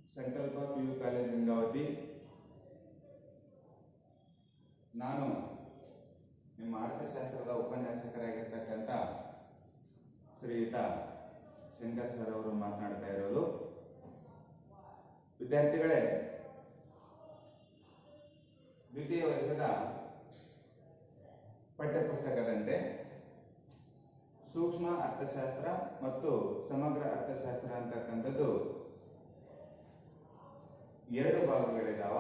ಸಂಕಲ್ಪ P U college Gangavathi ನಾನು ನಿಮ್ಮ ಅರ್ಥಶಾಸ್ತ್ರದ ಉಪನ್ಯಾಸಕರಾಗಿರ್ತಕ್ಕಂಥ ಶ್ರೀಯುತ ಶಂಕರ್ ಸರ್ ಅವರು ಮಾತನಾಡ್ತಾ ಇರೋದು ವಿದ್ಯಾರ್ಥಿಗಳೇ ದ್ವಿತೀಯ ವರ್ಷದ ಪಠ್ಯಪುಸ್ತಕದಂತೆ ಸೂಕ್ಷ್ಮ ಅರ್ಥಶಾಸ್ತ್ರ ಮತ್ತು ಸಮಗ್ರ ಅರ್ಥಶಾಸ್ತ್ರ ಅಂತಕ್ಕಂಥದ್ದು ಎರಡು ಭಾಗಗಳಿದಾವ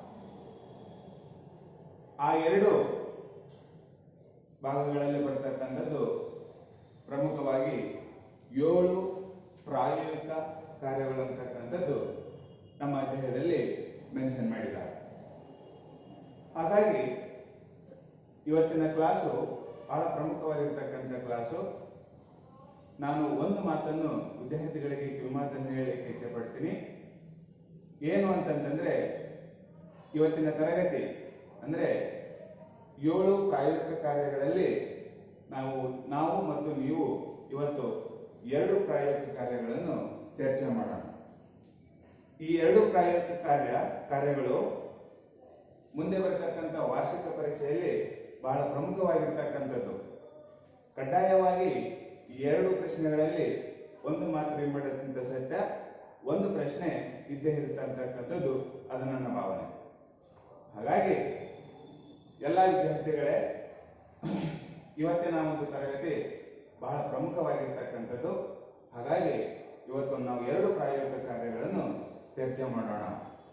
ಆ ಎರಡು ಭಾಗಗಳಲ್ಲಿ ಬರ್ತಕ್ಕಂಥದ್ದು ಪ್ರಮುಖವಾಗಿ ಏಳು ಪ್ರಾಯೋಗಿಕ ಕಾರ್ಯಗಳು ಅಂತಕ್ಕಂಥದ್ದು ನಮ್ಮ ಅಧ್ಯಾಯದಲ್ಲಿ ಮೆನ್ಷನ್ ಮಾಡಿದ್ದಾರೆ ಹಾಗಾಗಿ ಇವತ್ತಿನ ಕ್ಲಾಸು ಬಹಳ ಪ್ರಮುಖವಾಗಿರ್ತಕ್ಕಂಥ ಕ್ಲಾಸು ನಾನು ಒಂದು ಮಾತನ್ನು ವಿದ್ಯಾರ್ಥಿಗಳಿಗೆ ಕಿವಿಮಾತನ್ನು ಹೇಳಲಿಕ್ಕೆ ಇಚ್ಛೆ ಪಡ್ತೀನಿ ಏನು ಅಂತಂತಂದ್ರೆ ಇವತ್ತಿನ ತರಗತಿ ಅಂದ್ರೆ ಏಳು ಪ್ರಾಯೋಗಿಕ ಕಾರ್ಯಗಳಲ್ಲಿ ನಾವು ನಾವು ಮತ್ತು ನೀವು ಇವತ್ತು ಎರಡು ಪ್ರಾಯೋಗಿಕ ಕಾರ್ಯಗಳನ್ನು ಚರ್ಚೆ ಮಾಡೋಣ ಈ ಎರಡು ಪ್ರಾಯೋಗಿಕ ಕಾರ್ಯ ಕಾರ್ಯಗಳು ಮುಂದೆ ಬರತಕ್ಕಂಥ ವಾರ್ಷಿಕ ಪರೀಕ್ಷೆಯಲ್ಲಿ ಬಹಳ ಪ್ರಮುಖವಾಗಿರ್ತಕ್ಕಂಥದ್ದು ಕಡ್ಡಾಯವಾಗಿ ಈ ಎರಡು ಪ್ರಶ್ನೆಗಳಲ್ಲಿ ಒಂದು ಮಾತ್ರ ಎಂಬುದಕ್ಕಿಂತ ಸತ್ಯ ಒಂದು ಪ್ರಶ್ನೆ ಇದ್ದೇ ಇರತಕ್ಕಂಥದ್ದು ಅದು ನನ್ನ ಭಾವನೆ ಹಾಗಾಗಿ ಎಲ್ಲ ವಿದ್ಯಾರ್ಥಿಗಳೇ ಇವತ್ತಿನ ಒಂದು ತರಗತಿ ಬಹಳ ಪ್ರಮುಖವಾಗಿರ್ತಕ್ಕಂಥದ್ದು ಹಾಗಾಗಿ ಇವತ್ತು ನಾವು ಎರಡು ಪ್ರಾಯೋಗಿಕ ಕಾರ್ಯಗಳನ್ನು ಚರ್ಚೆ ಮಾಡೋಣ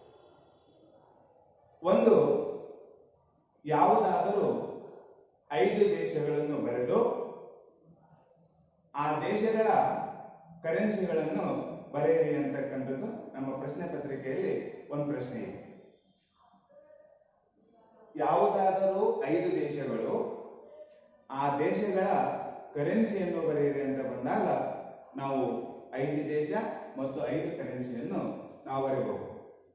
ಒಂದು ಯಾವುದಾದರೂ ಐದು ದೇಶಗಳನ್ನು ಬರೆದು ಆ ದೇಶಗಳ ಕರೆನ್ಸಿಗಳನ್ನು ಬರೆಯಿರಿ ಅಂತಕ್ಕಂಥದ್ದು ನಮ್ಮ ಪ್ರಶ್ನೆ ಪತ್ರಿಕೆಯಲ್ಲಿ ಒಂದು ಪ್ರಶ್ನೆ ಇದೆ ಯಾವುದಾದರೂ ಐದು ದೇಶಗಳು ಆ ದೇಶಗಳ ಕರೆನ್ಸಿಯನ್ನು ಬರೆಯಿರಿ ಅಂತ ಬಂದಾಗ ನಾವು ಐದು ದೇಶ ಮತ್ತು ಐದು ಕರೆನ್ಸಿಯನ್ನು ನಾವು ಬರೆಯಬಹುದು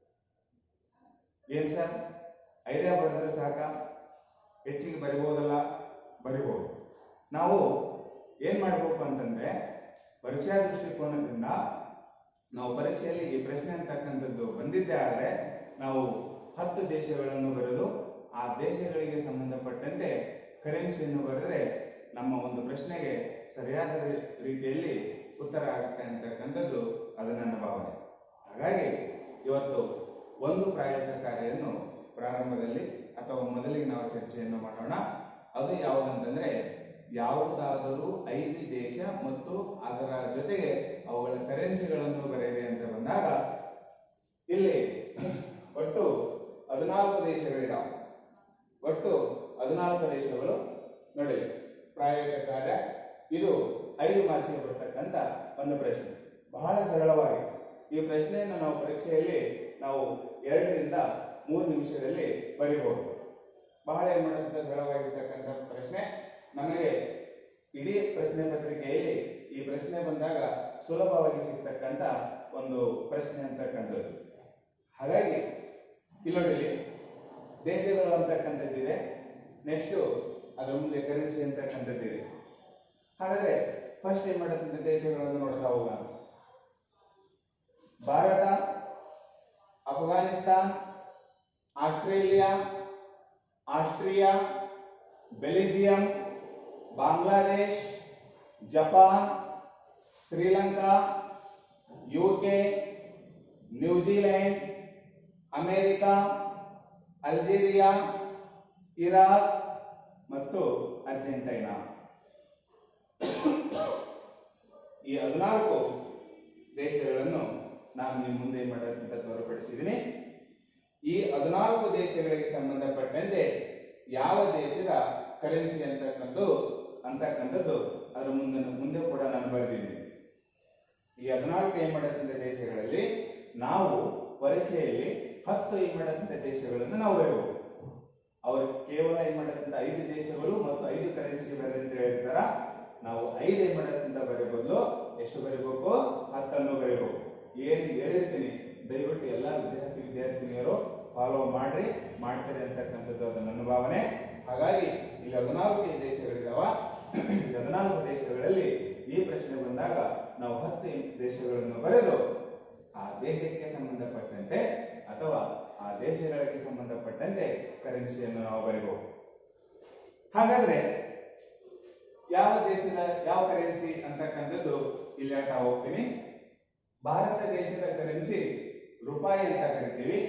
ಏನ್ ಸರ್ ಐದೇ ಬರೆದ್ರೆ ಸಾಕ ಹೆಚ್ಚಿಗೆ ಬರಿಬಹುದಲ್ಲ ಬರಿಬಹುದು ನಾವು ಏನ್ ಮಾಡಬೇಕು ಅಂತಂದ್ರೆ ಪರೀಕ್ಷಾ ದೃಷ್ಟಿಕೋನದಿಂದ ನಾವು ಪರೀಕ್ಷೆಯಲ್ಲಿ ಈ ಪ್ರಶ್ನೆ ಅಂತಕ್ಕಂಥದ್ದು ಬಂದಿದ್ದೇ ಆದರೆ ನಾವು ಹತ್ತು ದೇಶಗಳನ್ನು ಬರೆದು ಆ ದೇಶಗಳಿಗೆ ಸಂಬಂಧಪಟ್ಟಂತೆ ಕರೆನ್ಸಿಯನ್ನು ಬರೆದ್ರೆ ನಮ್ಮ ಒಂದು ಪ್ರಶ್ನೆಗೆ ಸರಿಯಾದ ರೀ- ರೀತಿಯಲ್ಲಿ ಉತ್ತರ ಆಗುತ್ತೆ ಅಂತಕ್ಕಂಥದ್ದು ಅದು ನನ್ನ ಭಾವನೆ ಹಾಗಾಗಿ ಇವತ್ತು ಒಂದು ಪ್ರಾಯೋಗಿಕ ಕಾರ್ಯವನ್ನು ಪ್ರಾರಂಭದಲ್ಲಿ ಅಥವಾ ಮೊದಲಿಗೆ ನಾವು ಚರ್ಚೆಯನ್ನು ಮಾಡೋಣ ಅದು ಯಾವುದಂತಂದ್ರೆ ಯಾವುದಾದರೂ ಐದು ದೇಶ ಮತ್ತು ಅದರ ಜೊತೆಗೆ ಅವುಗಳ ಕರೆನ್ಸಿಗಳನ್ನು ಬರೆಯಿರಿ ಅಂತ ಬಂದಾಗ ಇಲ್ಲಿ ಒಟ್ಟು ಹದಿನಾಲ್ಕು ದೇಶಗಳಿದಾವೆ ಒಟ್ಟು ಹದಿನಾಲ್ಕು ದೇಶಗಳು ನೋಡಿ ಪ್ರಾಯೋಗಿಕ ಕಾರ್ಯ ಇದು ಐದು ಮಾರ್ಕ್ಸ್ಗೆ ಬರ್ತಕ್ಕಂಥ ಒಂದು ಪ್ರಶ್ನೆ ಬಹಳ ಸರಳವಾಗಿ ಈ ಪ್ರಶ್ನೆಯನ್ನು ನಾವು ಪರೀಕ್ಷೆಯಲ್ಲಿ ನಾವು ಎರಡರಿಂದ ಮೂರು ನಿಮಿಷದಲ್ಲಿ ಬರೀಬಹುದು ಬಹಳ ಏನ್ ಮಾಡತಕ್ಕಂಥ ಸರಳವಾಗಿರ್ತಕ್ಕಂಥ ಪ್ರಶ್ನೆ ನಮಗೆ ಇಡೀ ಪ್ರಶ್ನೆ ಪತ್ರಿಕೆಯಲ್ಲಿ ಈ ಪ್ರಶ್ನೆ ಬಂದಾಗ ಸುಲಭವಾಗಿ ಸಿಗ್ತಕ್ಕಂಥ ಒಂದು ಪ್ರಶ್ನೆ ಅಂತಕ್ಕಂಥದ್ದು ಹಾಗಾಗಿ ಇಲ್ಲಿ ನೋಡಿ ಇಲ್ಲಿ ದೇಶಗಳು ಅಂತಕ್ಕಂಥದ್ದಿದೆ ನೆಕ್ಸ್ಟ್ ಅದ್ರ ಮುಂದೆ ಕರೆನ್ಸಿ ಅಂತಕ್ಕಂಥದ್ದಿದೆ ಹಾಗಾದ್ರೆ ಫಸ್ಟ್ ಏನ್ ಮಾಡತಕ್ಕಂಥ ದೇಶಗಳನ್ನು ನೋಡ್ತಾ ಹೋಗೋಣ Bharat Afghanistan Australia Austria Belgium Bangladesh Japan Sri Lanka UK New Zealand America Algeria Iraq ಮತ್ತು ಅರ್ಜೆಂಟೈನಾ ಈ ಹದಿನಾಲ್ಕು ದೇಶಗಳನ್ನು ನಾನು ನಿಮ್ಮ ಮುಂದೆ ಏನ್ ಮಾಡೋದಂತ ತೋರ್ಪಡಿಸಿದ್ದೀನಿ ಈ ಹದಿನಾಲ್ಕು ದೇಶಗಳಿಗೆ ಸಂಬಂಧಪಟ್ಟಂತೆ ಯಾವ ದೇಶದ ಕರೆನ್ಸಿ ಅಂತಕ್ಕಂಥದ್ದು ಅಂತಕ್ಕಂಥದ್ದು ಅದರ ಮುಂದೆ ಮುಂದೆ ಕೂಡ ನಾನು ಬರೆದಿದ್ದೀನಿ ಈ ಹದಿನಾಲ್ಕು ಏನ್ ಮಾಡತಕ್ಕಂಥ ದೇಶಗಳಲ್ಲಿ ನಾವು ಪರೀಕ್ಷೆಯಲ್ಲಿ ಹತ್ತು ಏನ್ ಮಾಡತಕ್ಕಂಥ ದೇಶಗಳನ್ನು ನಾವು ಬರೆಯಬಹುದು ಅವರು ಕೇವಲ ಏನ್ ಮಾಡತಕ್ಕಂಥ ಐದು ದೇಶಗಳು ಮತ್ತು ಐದು ಕರೆನ್ಸಿ ಬರೆ ಅಂತ ಹೇಳ್ತಾರ ನಾವು ಐದು ಏನ್ ಮಾಡತಕ್ಕಂಥ ಬರೀಬದಲು ಎಷ್ಟು ಬರೀಬೇಕು ಹತ್ತನ್ನು ಬರೀಬೇಕು ಏನು ಹೇಳಿರ್ತೀನಿ ದಯವಿಟ್ಟು ಎಲ್ಲ ವಿದ್ಯಾರ್ಥಿ ವಿದ್ಯಾರ್ಥಿನಿಯರು ಫಾಲೋ ಮಾಡ್ರಿ ಮಾಡ್ತಾರೆ ಅಂತಕ್ಕಂಥದ್ದು ಅದು ನನ್ನ ಭಾವನೆ ಹಾಗಾಗಿ ಇಲ್ಲಿ ಹದಿನಾಲ್ಕು ದೇಶಗಳಿದಾವ ಈ ಹದಿನಾಲ್ಕು ದೇಶಗಳಲ್ಲಿ ಈ ಪ್ರಶ್ನೆ ಬಂದಾಗ ನಾವು ಹತ್ತು ದೇಶಗಳನ್ನು ಬರೆದು ಆ ದೇಶಕ್ಕೆ ಸಂಬಂಧಪಟ್ಟಂತೆ ಅಥವಾ ಆ ದೇಶಗಳಿಗೆ ಸಂಬಂಧಪಟ್ಟಂತೆ ಕರೆನ್ಸಿಯನ್ನು ನಾವು ಬರೀಬಹುದು ಹಾಗಾದ್ರೆ ಯಾವ ದೇಶದ ಯಾವ ಕರೆನ್ಸಿ ಅಂತಕ್ಕಂಥದ್ದು ಇಲ್ಲಿ ಹೇಳ್ತಾ ಹೋಗ್ತೀನಿ ಭಾರತ ದೇಶದ ಕರೆನ್ಸಿ ರೂಪಾಯಿ ಅಂತ ಕರಿತೀವಿ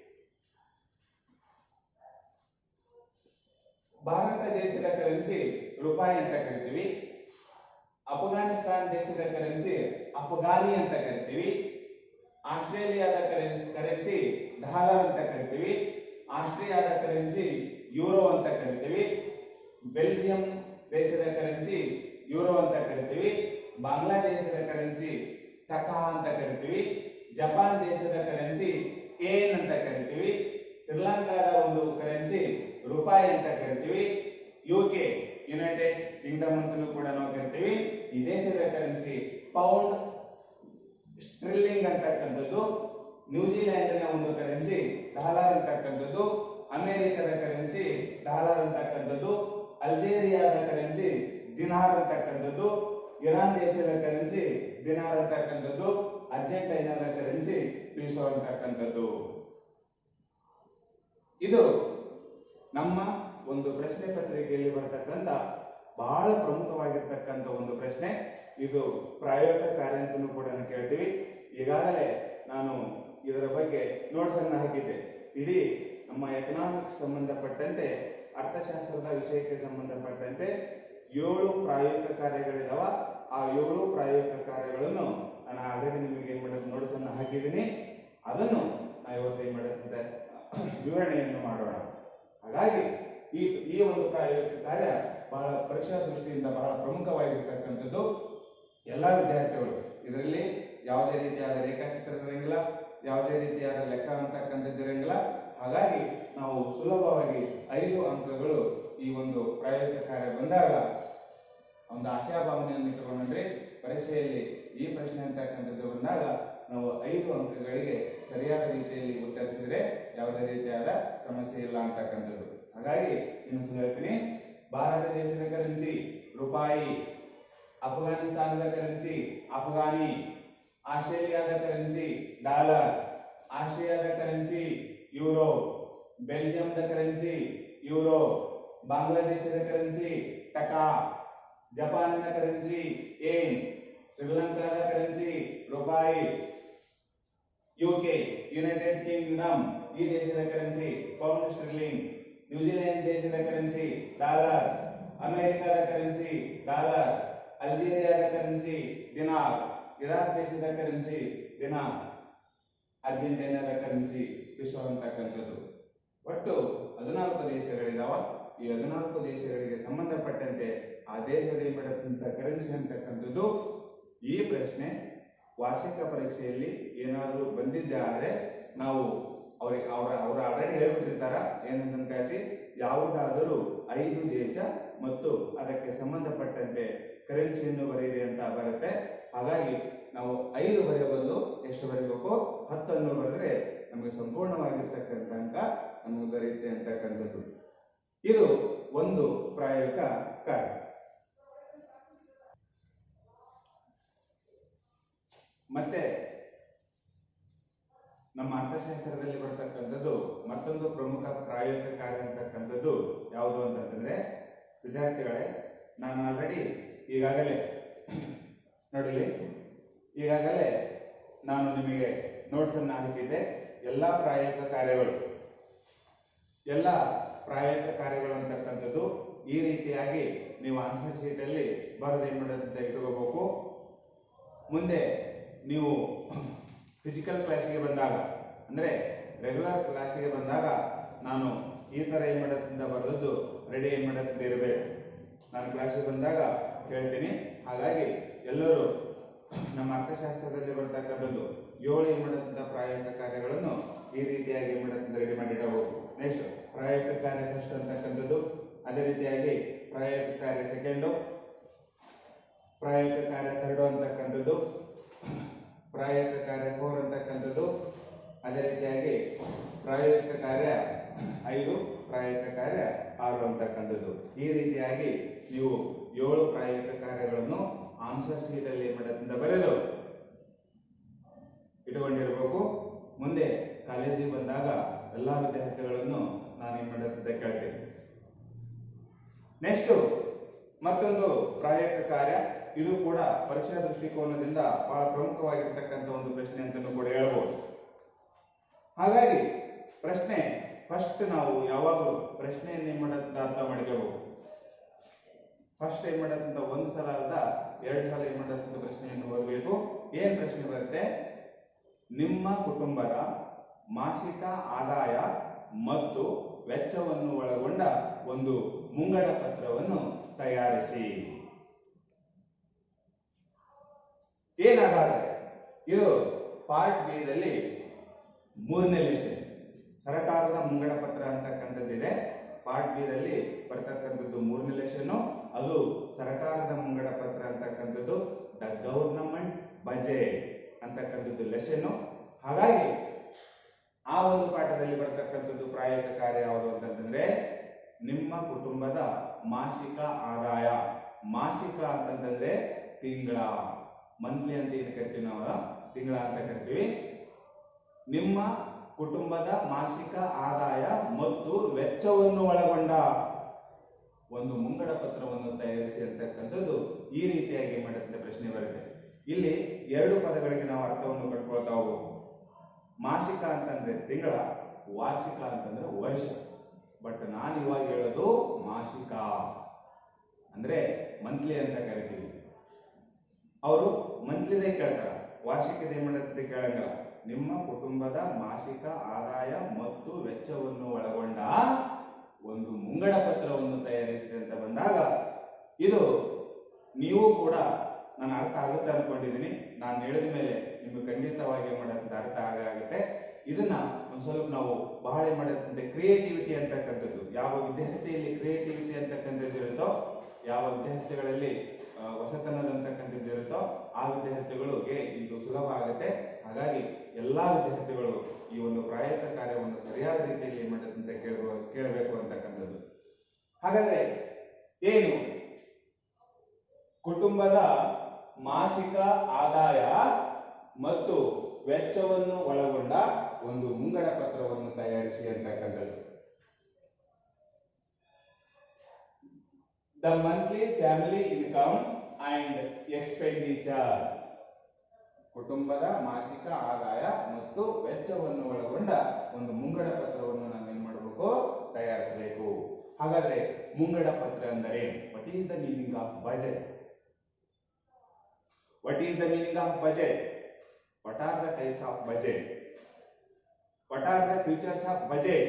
ಭಾರತ ದೇಶದ ಕರೆನ್ಸಿ ರೂಪಾಯಿ ಅಂತ ಕರಿತೀವಿ ಅಫ್ಘಾನಿಸ್ತಾನ ದೇಶದ ಕರೆನ್ಸಿ ಅಫ್ಘಾನಿ ಅಂತ ಕರಿತೀವಿ ಆಸ್ಟ್ರೇಲಿಯಾದ ಕರೆನ್ಸಿ ಕರೆನ್ಸಿ ಡಾಲರ್ ಅಂತ ಕರಿತೀವಿ ಆಸ್ಟ್ರಿಯಾದ ಕರೆನ್ಸಿ ಯೂರೋ ಅಂತ ಕರಿತೀವಿ ಬೆಲ್ಜಿಯಂ ದೇಶದ ಕರೆನ್ಸಿ ಯೂರೋ ಅಂತ ಕರಿತೀವಿ ಬಾಂಗ್ಲಾದೇಶದ ಕರೆನ್ಸಿ ಟಕಾ ಅಂತ ಕರಿತೀವಿ ಜಪಾನ್ ದೇಶದ ಕರೆನ್ಸಿ ಏನ್ ಅಂತ ಕರಿತೀವಿ ಶ್ರೀಲಂಕಾದ ಒಂದು ಕರೆನ್ಸಿ ರೂಪಾಯಿ ಅಂತ ಕರಿತೀವಿ ಯುಕೆ ಯುನೈಟೆಡ್ ಕಿಂಗ್ಡಮ್ ಅಂತಲೂ ಕೂಡ ನಾವು ಕರಿತೀವಿ ಈ ದೇಶದ ಕರೆನ್ಸಿ ಪೌಂಡ್ ಸ್ಟ್ರಿಲ್ಲಿಂಗ್ ಅಂತಕ್ಕಂಥದ್ದು ನ್ಯೂಜಿಲೆಂಡಿನ ಒಂದು ಕರೆನ್ಸಿ ಡಾಲರ್ ಅಂತಕ್ಕಂಥದ್ದು ಅಮೆರಿಕದ ಕರೆನ್ಸಿ ಡಾಲರ್ ಅಂತಕ್ಕಂಥದ್ದು ಅಲ್ಜೇರಿಯಾದ ಕರೆನ್ಸಿ ದಿನಾರ್ ಅಂತಕ್ಕಂಥದ್ದು ಇರಾನ್ ದೇಶದ ಕರೆನ್ಸಿ ದಿನಾರ್ ಅಂತಕ್ಕಂಥದ್ದು ಅರ್ಜೆಂಟೈನಾದ ಕರೆನ್ಸಿ ಪೀಸೋ ಅಂತಕ್ಕಂಥದ್ದು ಇದು ನಮ್ಮ ಒಂದು ಪ್ರಶ್ನೆ ಪತ್ರಿಕೆಯಲ್ಲಿ ಬರ್ತಕ್ಕಂಥ ಬಹಳ ಪ್ರಮುಖವಾಗಿರ್ತಕ್ಕಂಥ ಒಂದು ಪ್ರಶ್ನೆ ಇದು ಪ್ರಾಯೋಗಿಕ ಕಾರ್ಯ ಅಂತಲೂ ಕೂಡ ನಾವು ಕೇಳ್ತೀವಿ ಈಗಾಗಲೇ ನಾನು ಇದರ ಬಗ್ಗೆ ನೋಟ್ಸ್ ಅನ್ನು ಹಾಕಿದ್ದೆ ಇಡೀ ನಮ್ಮ ಎಕನಾಮಿಕ್ಸ್ ಸಂಬಂಧಪಟ್ಟಂತೆ ಅರ್ಥಶಾಸ್ತ್ರದ ವಿಷಯಕ್ಕೆ ಸಂಬಂಧಪಟ್ಟಂತೆ ಏಳು ಪ್ರಾಯೋಗಿಕ ಕಾರ್ಯಗಳಿದಾವ ಆ ಏಳು ಪ್ರಾಯೋಗಿಕ ಕಾರ್ಯಗಳನ್ನು ನಾನು ಆಲ್ರೆಡಿ ನಿಮಗೆ ಏನ್ ಮಾಡೋದು ನೋಟ್ಸ್ ಅನ್ನು ಹಾಕಿದ್ದೀನಿ ಅದನ್ನು ನಾವು ಇವತ್ತು ಏನ್ ಮಾಡೋದಂತೆ ವಿವರಣೆಯನ್ನು ಮಾಡೋಣ ಹಾಗಾಗಿ ಈ ಈ ಒಂದು ಪ್ರಾಯೋಗಿಕ ಕಾರ್ಯ ಬಹಳ ಪರೀಕ್ಷಾ ದೃಷ್ಟಿಯಿಂದ ಬಹಳ ಪ್ರಮುಖವಾಗಿರ್ತಕ್ಕಂಥದ್ದು ಎಲ್ಲ ವಿದ್ಯಾರ್ಥಿಗಳು ಇದರಲ್ಲಿ ಯಾವುದೇ ರೀತಿಯಾದ ರೇಖಾಚಿತ್ರ ಇರಂಗಿಲ್ಲ ಯಾವುದೇ ರೀತಿಯಾದ ಲೆಕ್ಕ ಅಂತಕ್ಕಂಥದ್ದು ಇರಂಗಿಲ್ಲ ಹಾಗಾಗಿ ನಾವು ಸುಲಭವಾಗಿ ಐದು ಅಂಕಗಳು ಈ ಒಂದು ಪ್ರಾಯೋಗಿಕ ಕಾರ್ಯ ಬಂದಾಗ ಒಂದು ಆಶಾಭಾವನೆಯನ್ನು ಇಟ್ಟುಕೊಂಡ್ರೆ ಪರೀಕ್ಷೆಯಲ್ಲಿ ಈ ಪ್ರಶ್ನೆ ಅಂತಕ್ಕಂಥದ್ದು ಬಂದಾಗ ನಾವು ಐದು ಅಂಕಗಳಿಗೆ ಸರಿಯಾದ ರೀತಿಯಲ್ಲಿ ಉತ್ತರಿಸಿದ್ರೆ ಯಾವುದೇ ರೀತಿಯಾದ ಸಮಸ್ಯೆ ಇಲ್ಲ ಅಂತಕ್ಕಂಥದ್ದು ಹಾಗಾಗಿ ಇನ್ನೊಂದ್ಸಲ ಹೇಳ್ತೀನಿ ಭಾರತ ದೇಶದ ಕರೆನ್ಸಿ ರೂಪಾಯಿ ಅಫ್ಘಾನಿಸ್ತಾನದ ಕರೆನ್ಸಿ ಅಫ್ಘಾನಿ ಆಸ್ಟ್ರೇಲಿಯಾದ ಕರೆನ್ಸಿ ಡಾಲರ್ ಆಸ್ಟ್ರಿಯಾದ ಕರೆನ್ಸಿ ಯೂರೋ ಬೆಲ್ಜಿಯಂದ ಕರೆನ್ಸಿ ಯೂರೋ ಬಾಂಗ್ಲಾದೇಶದ ಕರೆನ್ಸಿ ಟಕಾ ಜಪಾನಿನ ಕರೆನ್ಸಿ ಏನ್ ಶ್ರೀಲಂಕಾದ ಕರೆನ್ಸಿ ರೂಪಾಯಿ ಯುಕೆ ಯುನೈಟೆಡ್ ಕಿಂಗ್ಡಮ್ ಈ ದೇಶದ ಕರೆನ್ಸಿ ಪೌಂಡ್ ಸ್ಟರ್ಲಿಂಗ್ ನ್ಯೂಜಿಲೆಂಡ್ ದೇಶದ ಕರೆನ್ಸಿ ಡಾಲರ್ ಅಮೆರಿಕದ ಕರೆನ್ಸಿ ಡಾಲರ್ ಅಲ್ಜೀರಿಯಾದ ಕರೆನ್ಸಿ ದಿನಾರ್ ಇರಾಕ್ ದೇಶದ ಕರೆನ್ಸಿ ದಿನಾರ್ ಅರ್ಜೆಂಟೈನಾದ ಕರೆನ್ಸಿ ವಿಶ್ವ ಅಂತಕ್ಕಂಥದ್ದು ಒಟ್ಟು ಹದಿನಾಲ್ಕು ದೇಶಗಳಿದಾವ ಈ ಹದಿನಾಲ್ಕು ದೇಶಗಳಿಗೆ ಸಂಬಂಧಪಟ್ಟಂತೆ ಆ ದೇಶದಲ್ಲಿ ಮಾಡತಕ್ಕಂಥ ಕರೆನ್ಸಿ ಅಂತಕ್ಕಂಥದ್ದು ಈ ಪ್ರಶ್ನೆ ವಾರ್ಷಿಕ ಪರೀಕ್ಷೆಯಲ್ಲಿ ಏನಾದರೂ ಬಂದಿದ್ದೆ ಆದ್ರೆ ನಾವು ಅವ್ರಿಗೆ ಅವರ ಅವರು ಆಲ್ರೆಡಿ ಹೇಳ್ಬಿಟ್ಟಿರ್ತಾರ ಏನಂತ ಕಾಸಿ ಯಾವುದಾದರೂ ಐದು ದೇಶ ಮತ್ತು ಅದಕ್ಕೆ ಸಂಬಂಧಪಟ್ಟಂತೆ ಕರೆನ್ಸಿಯನ್ನು ಬರೆಯಿರಿ ಅಂತ ಬರುತ್ತೆ ಹಾಗಾಗಿ ನಾವು ಐದು ಬರೆಯಬಲ್ಲು ಎಷ್ಟು ಬರೀಬೇಕು ಹತ್ತನ್ನು ಬರೆದ್ರೆ ನಮಗೆ ಸಂಪೂರ್ಣವಾಗಿರ್ತಕ್ಕಂಥ ಅಂಕ ನಮಗೆ ದೊರೆಯುತ್ತೆ ಅಂತಕ್ಕಂಥದ್ದು ಇದು ಒಂದು ಪ್ರಾಯೋಗಿಕ ಕಾರ್ಯ ಮತ್ತೆ ನಮ್ಮ ಅರ್ಥಶಾಸ್ತ್ರದಲ್ಲಿ ಬರ್ತಕ್ಕಂಥದ್ದು ಮತ್ತೊಂದು ಪ್ರಮುಖ ಪ್ರಾಯೋಗಿಕ ಕಾರ್ಯ ಅಂತಕ್ಕಂಥದ್ದು ಯಾವುದು ಅಂತಂದ್ರೆ ವಿದ್ಯಾರ್ಥಿಗಳೇ ನಾನು ಆಲ್ರೆಡಿ ಈಗಾಗಲೇ ನೋಡಿಲಿ ಈಗಾಗಲೇ ನಾನು ನಿಮಗೆ ನೋಟ್ಸ್ ಅನ್ನು ಹಾಕಿದ್ದೆ ಎಲ್ಲ ಪ್ರಾಯೋಗಿಕ ಕಾರ್ಯಗಳು ಎಲ್ಲ ಪ್ರಾಯೋಗಿಕ ಕಾರ್ಯಗಳು ಅಂತಕ್ಕಂಥದ್ದು ಈ ರೀತಿಯಾಗಿ ನೀವು ಆನ್ಸರ್ ಶೀಟ್ ಅಲ್ಲಿ ಬರೆದು ಏನ್ ಮಾಡೋದಂತ ಇಟ್ಕೋಬೇಕು ಮುಂದೆ ನೀವು ಫಿಸಿಕಲ್ ಕ್ಲಾಸಿಗೆ ಬಂದಾಗ ಅಂದ್ರೆ ರೆಗ್ಯುಲರ್ ಕ್ಲಾಸಿಗೆ ಬಂದಾಗ ನಾನು ಈ ತರ ಏನ್ ಮಾಡೋದ್ರಿಂದ ಬರೆದದ್ದು ರೆಡಿ ಏನ್ ಮಾಡೋದ್ರಿಂದ ಇರಬೇಕು ನಾನು ಕ್ಲಾಸಿಗೆ ಬಂದಾಗ ಕೇಳ್ತೀನಿ ಹಾಗಾಗಿ ಎಲ್ಲರೂ ನಮ್ಮ ಅರ್ಥಶಾಸ್ತ್ರದಲ್ಲಿ ಬರ್ತಕ್ಕಂಥದ್ದು ಏಳು ಏನ್ ಮಾಡೋದ್ರಿಂದ ಪ್ರಾಯೋಗಿಕ ಕಾರ್ಯಗಳನ್ನು ಈ ರೀತಿಯಾಗಿ ಏನ್ ಮಾಡೋದ್ರಿಂದ ರೆಡಿ ಮಾಡಿಡಬೇಕು ನೆಕ್ಸ್ಟ್ ಪ್ರಾಯೋಗಿಕ ಕಾರ್ಯ ಫಸ್ಟ್ ಅಂತಕ್ಕಂಥದ್ದು ಅದೇ ರೀತಿಯಾಗಿ ಪ್ರಾಯೋಗಿಕ ಕಾರ್ಯ ಸೆಕೆಂಡು ಪ್ರಾಯೋಗಿಕ ಕಾರ್ಯ ಥರ್ಡು ಅಂತಕ್ಕಂಥದ್ದು ಪ್ರಾಯೋಗಿಕ ಕಾರ್ಯ ಫೋರ್ ಅಂತಕ್ಕಂಥದ್ದು ಅದೇ ರೀತಿಯಾಗಿ ಪ್ರಾಯೋಗಿಕ ಕಾರ್ಯ ಐದು ಪ್ರಾಯೋಗಿಕ ಕಾರ್ಯ ಆರು ಅಂತಕ್ಕಂಥದ್ದು ಈ ರೀತಿಯಾಗಿ ನೀವು ಏಳು ಪ್ರಾಯೋಗಿಕ ಕಾರ್ಯಗಳನ್ನು ಆನ್ಸರ್ ಶೀಟ್ ಅಲ್ಲಿ ಮಾಡೋದ್ರಿಂದ ಬರೆದು ಇಟ್ಟುಕೊಂಡಿರಬೇಕು ಮುಂದೆ ಕಾಲೇಜಿಗೆ ಬಂದಾಗ ಎಲ್ಲಾ ವಿದ್ಯಾರ್ಥಿಗಳನ್ನು ನಾನು ಏನ್ ಮಾಡೋದಂತ ಕೇಳ್ತೇನೆ ನೆಕ್ಸ್ಟ್ ಮತ್ತೊಂದು ಪ್ರಾಯೋಗಿಕ ಕಾರ್ಯ ಇದು ಕೂಡ ಪರೀಕ್ಷಾ ದೃಷ್ಟಿಕೋನದಿಂದ ಬಹಳ ಪ್ರಮುಖವಾಗಿರ್ತಕ್ಕಂಥ ಒಂದು ಪ್ರಶ್ನೆ ಅಂತಲೂ ಕೂಡ ಹೇಳ್ಬೋದು ಹಾಗಾಗಿ ಪ್ರಶ್ನೆ ಫಸ್ಟ್ ನಾವು ಯಾವಾಗಲೂ ಪ್ರಶ್ನೆಯನ್ನು ಏನ್ ಮಾಡೋದಂತ ಅರ್ಥ ಮಾಡ್ಕೋಬೇಕು ಫಸ್ಟ್ ಏನ್ ಮಾಡೋದಂತ ಒಂದು ಸಲ ಅರ್ಧ ಎರಡು ಸಲ ಏನ್ ಮಾಡೋದಂತ ಪ್ರಶ್ನೆಯನ್ನು ಓದಬೇಕು ಏನ್ ಪ್ರಶ್ನೆ ಬರುತ್ತೆ ನಿಮ್ಮ ಕುಟುಂಬದ ಮಾಸಿಕ ಆದಾಯ ಮತ್ತು ವೆಚ್ಚವನ್ನು ಒಳಗೊಂಡ ಒಂದು ಮುಂಗಡ ಪತ್ರವನ್ನು ತಯಾರಿಸಿ ಏನಾಗಾದ್ರೆ ಇದು ಪಾರ್ಟ್ ಬಿ ದಲ್ಲಿ ಮೂರನೇ ಲೆಸನ್ ಸರ್ಕಾರದ ಮುಂಗಡ ಪತ್ರ ಅಂತಕ್ಕಂಥದ್ದಿದೆ ಪಾರ್ಟ್ ಬಿ ದಲ್ಲಿ ಬರ್ತಕ್ಕಂಥದ್ದು ಮೂರನೇ ಲೆಸನ್ ಅದು ಸರ್ಕಾರದ ಮುಂಗಡ ಪತ್ರ ಅಂತಕ್ಕಂಥದ್ದು ದ ಗವರ್ನಮೆಂಟ್ ಬಜೆಟ್ ಅಂತಕ್ಕಂಥದ್ದು ಲೆಸನ್ ಹಾಗಾಗಿ ಆ ಒಂದು ಪಾಠದಲ್ಲಿ ಬರ್ತಕ್ಕಂಥದ್ದು ಪ್ರಾಯೋಗಿಕ ಕಾರ್ಯ ಯಾವುದು ಅಂತಂದ್ರೆ ನಿಮ್ಮ ಕುಟುಂಬದ ಮಾಸಿಕ ಆದಾಯ ಮಾಸಿಕ ಅಂತಂದ್ರೆ ತಿಂಗಳ ಮಂತ್ಲಿ ಅಂತ ಏನು ಕರಿತೀವಿ ನಾವು ತಿಂಗಳ ಅಂತ ಕರಿತೀವಿ ನಿಮ್ಮ ಕುಟುಂಬದ ಮಾಸಿಕ ಆದಾಯ ಮತ್ತು ವೆಚ್ಚವನ್ನು ಒಳಗೊಂಡ ಒಂದು ಮುಂಗಡ ಪತ್ರವನ್ನು ತಯಾರಿಸಿ ಅಂತಕ್ಕಂಥದ್ದು ಈ ರೀತಿಯಾಗಿ ಮಾಡುತ್ತೆ ಪ್ರಶ್ನೆ ಬರುತ್ತೆ ಇಲ್ಲಿ ಎರಡು ಪದಗಳಿಗೆ ನಾವು ಅರ್ಥವನ್ನು ಕಟ್ಕೊಳ್ತಾ ಹೋಗ್ಬೇಕು ಮಾಸಿಕ ಅಂತಂದ್ರೆ ತಿಂಗಳ ವಾರ್ಷಿಕ ಅಂತಂದ್ರೆ ವರ್ಷ ಬಟ್ ನಾನು ಇವಾಗ ಹೇಳೋದು ಮಾಸಿಕ ಅಂದ್ರೆ ಮಂತ್ಲಿ ಅಂತ ಕರಿತೀವಿ ಅವರು ಮಂತ್ಲಿದೇ ಕೇಳ್ತಾರ ವಾರ್ಷಿಕದ ಏನ್ ಮಾಡುತ್ತೆ ಕೇಳಂಗಿಲ್ಲ ನಿಮ್ಮ ಕುಟುಂಬದ ಮಾಸಿಕ ಆದಾಯ ಮತ್ತು ವೆಚ್ಚವನ್ನು ಒಳಗೊಂಡ ಒಂದು ಮುಂಗಡ ಪತ್ರವನ್ನು ತಯಾರಿಸಿರಿ ಅಂತ ಬಂದಾಗ ಇದು ನೀವು ಕೂಡ ನಾನು ಅರ್ಥ ಆಗುತ್ತೆ ಅನ್ಕೊಂಡಿದ್ದೀನಿ ನಾನು ಹೇಳಿದ ಮೇಲೆ ನಿಮ್ಗೆ ಖಂಡಿತವಾಗಿ ಏನ್ ಮಾಡತ್ತಂತ ಅರ್ಥ ಆಗುತ್ತೆ ಇದನ್ನ ಒಂದ್ ಸ್ವಲ್ಪ ನಾವು ಬಹಳ ಏನ್ ಮಾಡತ್ತಂತೆ ಕ್ರಿಯೇಟಿವಿಟಿ ಅಂತಕ್ಕಂಥದ್ದು ಯಾವ ವಿದ್ಯಾರ್ಥಿಯಲ್ಲಿ ಕ್ರಿಯೇಟಿವಿಟಿ ಅಂತಕ್ಕಂಥದ್ದು ಇರುತ್ತೋ ಯಾವ ವಿದ್ಯಾರ್ಥಿಗಳಲ್ಲಿ ಆ, ಹೊಸತನದ ಅಂತಕ್ಕಂಥದ್ದು ಇರುತ್ತೋ ಆ ವಿದ್ಯಾರ್ಥಿಗಳಿಗೆ ಇದು ಸುಲಭ ಆಗುತ್ತೆ ಹಾಗಾಗಿ ಎಲ್ಲಾ ವಿದ್ಯಾರ್ಥಿಗಳು ಈ ಒಂದು ಪ್ರಾಯೋಗಿಕ ಕಾರ್ಯವನ್ನು ಸರಿಯಾದ ರೀತಿಯಲ್ಲಿ ಏನ್ ಮಾಡತ್ತಂತ ಕೇಳಬೋ ಕೇಳಬೇಕು ಅಂತಕ್ಕಂಥದ್ದು ಹಾಗಾದ್ರೆ ಏನು ಕುಟುಂಬದ ಮಾಸಿಕ ಆದಾಯ ಮತ್ತು ವೆಚ್ಚವನ್ನು ಒಳಗೊಂಡ ಒಂದು ಮುಂಗಡ ಪತ್ರವನ್ನು ತಯಾರಿಸಿ ಅಂತಕ್ಕಂಥದ್ದು the monthly family income and expenditure ಕುಟುಂಬದ ಮಾಸಿಕ ಆದಾಯ ಮತ್ತು ವೆಚ್ಚವನ್ನು ಒಳಗೊಂಡ ಒಂದು ಮುಂಗಡ ಪತ್ರವನ್ನು ನಾವೇನ್ ಮಾಡಬೇಕು ತಯಾರಿಸಬೇಕು ಹಾಗಾದ್ರೆ ಮುಂಗಡ ಪತ್ರ ಅಂದರೆ what is the meaning of budget what is the meaning of budget what are the types of budget what are the futures of budget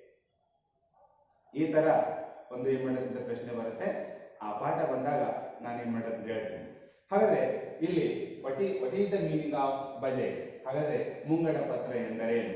ಈ ತರ ಒಂದು ಏನ್ ಮಾಡೋದಂತ ಪ್ರಶ್ನೆ ಬರುತ್ತೆ ಆ ಪಾಠ ಬಂದಾಗ ನಾನು ಏನ್ ಮಾಡೋದು ಹೇಳ್ತೀನಿ ಹಾಗಾದ್ರೆ ಇಲ್ಲಿ ವಟ್ ಈ what is the meaning of budget ಹಾಗಾದ್ರೆ ಮುಂಗಡ ಪತ್ರ ಎಂದರೇನು